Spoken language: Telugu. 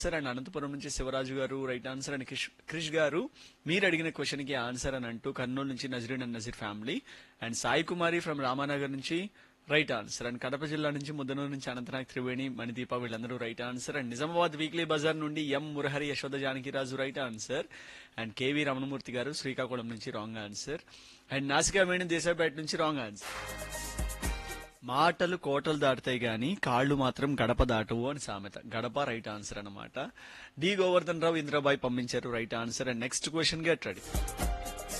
ఆన్సర్ అండ్ అనంతపురం నుంచి Sivaraju garu right answer and Krish Krish garu మీరు అడిగిన క్వశ్చన్ కి ఆన్సర్ అని అంటూ కర్నూలు నుంచి Nazreen and Nazeer family and Sai Kumari from Ramanagar నుంచి రైట్ ఆన్సర్ అండ్ కడప జిల్లా నుంచి ముద్దనూరు నుంచి అనంతనాగ్ త్రివేణి మణిదీప వీళ్ళందరూ right answer and Nizamabad weekly bazaar నుండి M Murahari Yashoda Janakiraju right answer and KV Ramanamurthy garu Srikakulam నుంచి రాంగ్ ఆన్సర్ అండ్ నాసికా వేణి దేశాపేట నుంచి రాంగ్ ఆన్సర్ మాటలు కోటలు దాటుతాయి గాని కాళ్ళు మాత్రం గడప దాటవు అని సామెత గడప రైట్ ఆన్సర్ అన్నమాట డి గోవర్ధన్ రావు ఇంద్రబాయ్ పంపించారు right answer and next question get ready